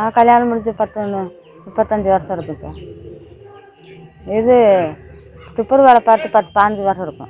நான் கல்யாணம் முடிச்சு பத்தொன்று முப்பத்தஞ்சு வருஷம் இருக்கும் சார் இது துப்புரவு வேலை பார்த்து பத்து பாஞ்சு வருஷம் இருக்கும்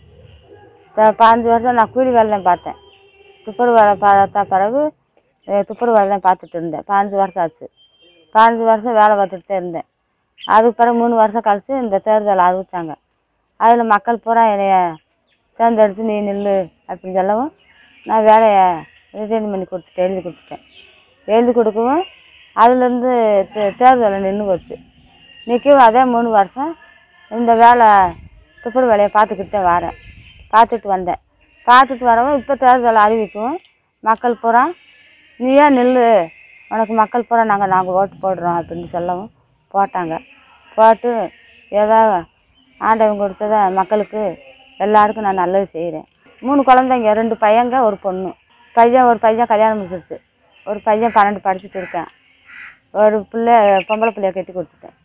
ப- பாஞ்சு வருஷம் நான் கூலி வேலை தான் பார்த்தேன் துப்புரவு வேலை பார்த்த பிறகு அஹ், துப்புரவு வேலை தான் பார்த்துட்டு இருந்தேன் பாஞ்சு வருஷம் ஆச்சு பாஞ்சு வருஷம் வேலை பார்த்துட்டு தான் இருந்தேன் அதுக்கு பிறகு மூணு வருஷம் கழிச்சு இந்த தேர்தல் அறிவிச்சாங்க அதில் மக்கள் பூரா என்னைய தேர்ந்தெடுத்து நீ நில்லு அப்படின்னு சொல்லவும் நான் வேலையை ரிசைன் பண்ணி கொடுத்துட்டேன் எழுதி கொடுத்துட்டேன் எழுதி கொடுக்கவும் அதுலேருந்து தேர்தலில் நின்று போச்சு நிற்கவும் அதே மூணு வருஷம் இந்த வேலை துப்புரவு வேலையை பார்த்துக்கிட்டு தான் வரேன் பார்த்துட்டு வந்தேன் பார்த்துட்டு வரவும் இப்போ தேர்தல் அறிவிக்கவும் மக்கள் பூரா நீயே நில்லு உனக்கு மக்கள் பூரா நாங்கள் நாங்கள் ஓட்டு போடுறோம் அப்படின்னு சொல்லவும் போட்டாங்க போட்டு ஏதோ ஆண்டவன் கொடுத்ததை மக்களுக்கு எல்லாருக்கும் நான் நல்லது செய்கிறேன் மூணு குழந்தைங்க ரெண்டு பையங்க ஒரு பொண்ணு பையன் ஒரு பையன் கல்யாணம் முடிச்சிருச்சு ஒரு பையன் பன்னெண்டு படிச்சுட்டு இருக்கேன் ஒரு பிள்ளை பொம்பளை பிள்ளைய கட்டி கொடுத்துட்டேன்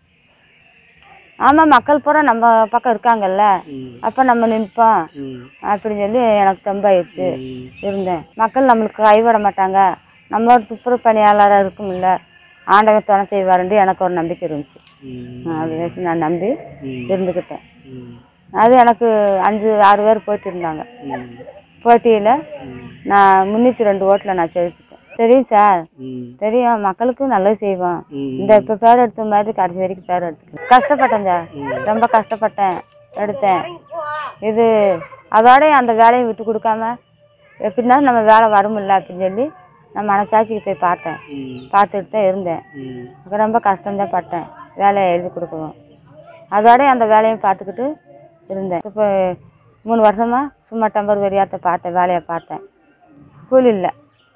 ஆமாம் மக்கள் பூரா நம்ம பக்கம் இருக்காங்கல்ல அப்போ நம்ம நிற்போம் அப்படின்னு சொல்லி எனக்கு தெம்பாயிடுச்சு இருந்தேன் மக்கள் நம்மளுக்கு கைவிட மாட்டாங்க நம்ம ஒரு துப்புரவு பணியாளராக இருக்கும்ல ஆண்டவன் துணை செய்வாருன்ட்டு எனக்கு ஒரு நம்பிக்கை இருந்துச்சு அதை வச்சு நான் நம்பி இருந்துக்கிட்டேன் அது எனக்கு அஞ்சு ஆறு பேர் போயிட்டு இருந்தாங்க போட்டியில் நான் முந்நூற்றி ரெண்டு ஓட்டில் நான் ஜெயிச்சிட்டேன் தெரியும் சார் தெரியும் மக்களுக்கு நல்லது செய்வோம் இந்த இப்போ பேர் எடுத்த மாதிரி கடைசி வரைக்கும் பேர் எடுத்துக்கேன் கஷ்டப்பட்டேன் சார் ரொம்ப கஷ்டப்பட்டேன் எடுத்தேன் இது அதோட அந்த வேலையை விட்டு கொடுக்காம எப்படின்னா நம்ம வேலை வருமில்ல அப்படின்னு சொல்லி நான் மனசாட்சிக்கு போய் பார்த்தேன் பார்த்துட்டு தான் இருந்தேன் எனக்கு ரொம்ப கஷ்டம்தான் பட்டேன் வேலையை எழுதி கொடுக்கவும் அதோட அந்த வேலையும் பார்த்துக்கிட்டு இருந்தேன் இப்போ மூணு வருஷமா சும்மா டம்பர் வெறியாத்த பார்த்தேன் வேலையை பார்த்தேன் கூலி இல்லை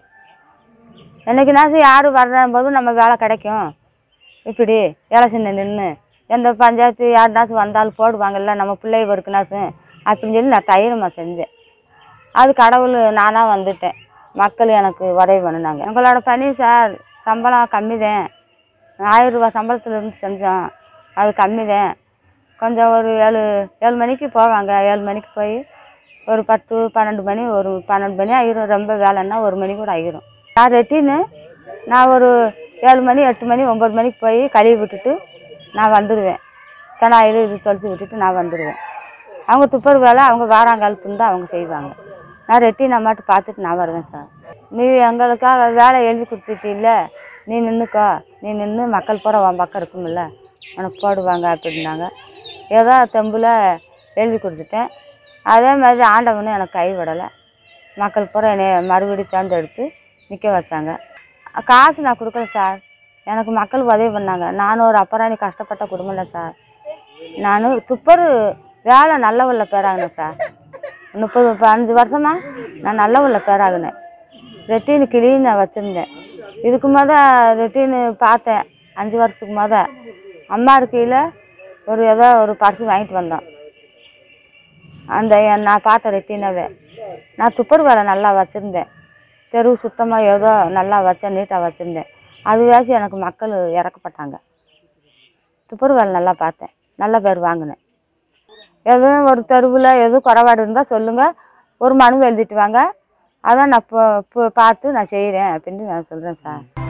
என்னைக்குனாச்சும் யார் வர்ற போதும் நம்ம வேலை கிடைக்கும் இப்படி எலெக்ஷன் நின்று எந்த பஞ்சாயத்து யாருனாச்சும் வந்தாலும் போடுவாங்கல்ல நம்ம பிள்ளைங்க இருக்குனாச்சும் அப்படின்னு சொல்லி நான் தைரியமாக செஞ்சேன் அது கடவுள் நானாக வந்துட்டேன் மக்கள் எனக்கு உதவி பண்ணினாங்க எங்களோட பணி சார் சம்பளம் கம்மி தான் ஆயிரம் ரூபாய் சம்பளத்துல இருந்து செஞ்சோம் அது கம்மி தான் கொஞ்சம் ஒரு ஏழு ஏழு மணிக்கு போவாங்க ஏழு மணிக்கு போய் ஒரு பத்து பன்னெண்டு மணி ஒரு பன்னெண்டு மணி ஆகிரும் ரொம்ப வேலைன்னா ஒரு மணி கூட ஆகிரும் நான் ரெட்டின்னு நான் ஒரு ஏழு மணி எட்டு மணி ஒம்பது மணிக்கு போய் கழுவி விட்டுட்டு நான் வந்துடுவேன் கனாயில் இது தொலைச்சி விட்டுட்டு நான் வந்துடுவேன் அவங்க துப்புரவு வேலை அவங்க வாராங்காலத்துன்னு தான் அவங்க செய்வாங்க நான் ரெட்டி நான் மட்டும் பார்த்துட்டு நான் வருவேன் சார் நீ எங்களுக்காக வேலை எழுதி கொடுத்துட்டில்ல நீ நின்றுக்கோ நீ நின்று மக்கள் பூரா உன் பக்கம் இருக்குமில்ல உனக்கு போடுவாங்க அப்படின்னாங்க ஏதோ தெம்பில் எழுதி கொடுத்துட்டேன் அதே மாதிரி ஆண்டவனும் எனக்கு கைவிடலை மக்கள் பூரா என்னை மறுபடியும் தேர்ந்தெடுத்து நிற்க வச்சாங்க காசு நான் கொடுக்கல சார் எனக்கு மக்கள் உதவி பண்ணாங்க நானும் ஒரு அப்புறம் கஷ்டப்பட்ட குடும்பம் இல்லை சார் நான் துப்பர் வேலை நல்ல உள்ள பேராகினேன் சார் முப்பது அஞ்சு வருஷமா நான் நல்ல உள்ள பேராகினேன் ரெட்டின்னு கிளி நான் வச்சுருந்தேன் இதுக்கு முத ரெட்டின்னு பார்த்தேன் அஞ்சு வருஷத்துக்கு முத அம்மா இருக்கையில் ஒரு ஏதோ ஒரு பர்ஸ் வாங்கிட்டு வந்தோம் அந்த என் நான் பார்த்த ரெட்டினாவே நான் துப்புரவு வேலை நல்லா வச்சுருந்தேன் தெரு சுத்தமாக ஏதோ நல்லா வச்சேன் நீட்டாக வச்சுருந்தேன் அதுவாச்சும் எனக்கு மக்கள் இறக்கப்பட்டாங்க துப்புரவு வேலை நல்லா பார்த்தேன் நல்ல பேர் வாங்கினேன் எதுவும் ஒரு தெருவில் எதுவும் குறைபாடு இருந்தால் சொல்லுங்கள் ஒரு மனு எழுதிட்டு வாங்க அதான் நான் இப்போ இப்போ பார்த்து நான் செய்கிறேன் அப்படின்னு நான் சொல்கிறேன் சார்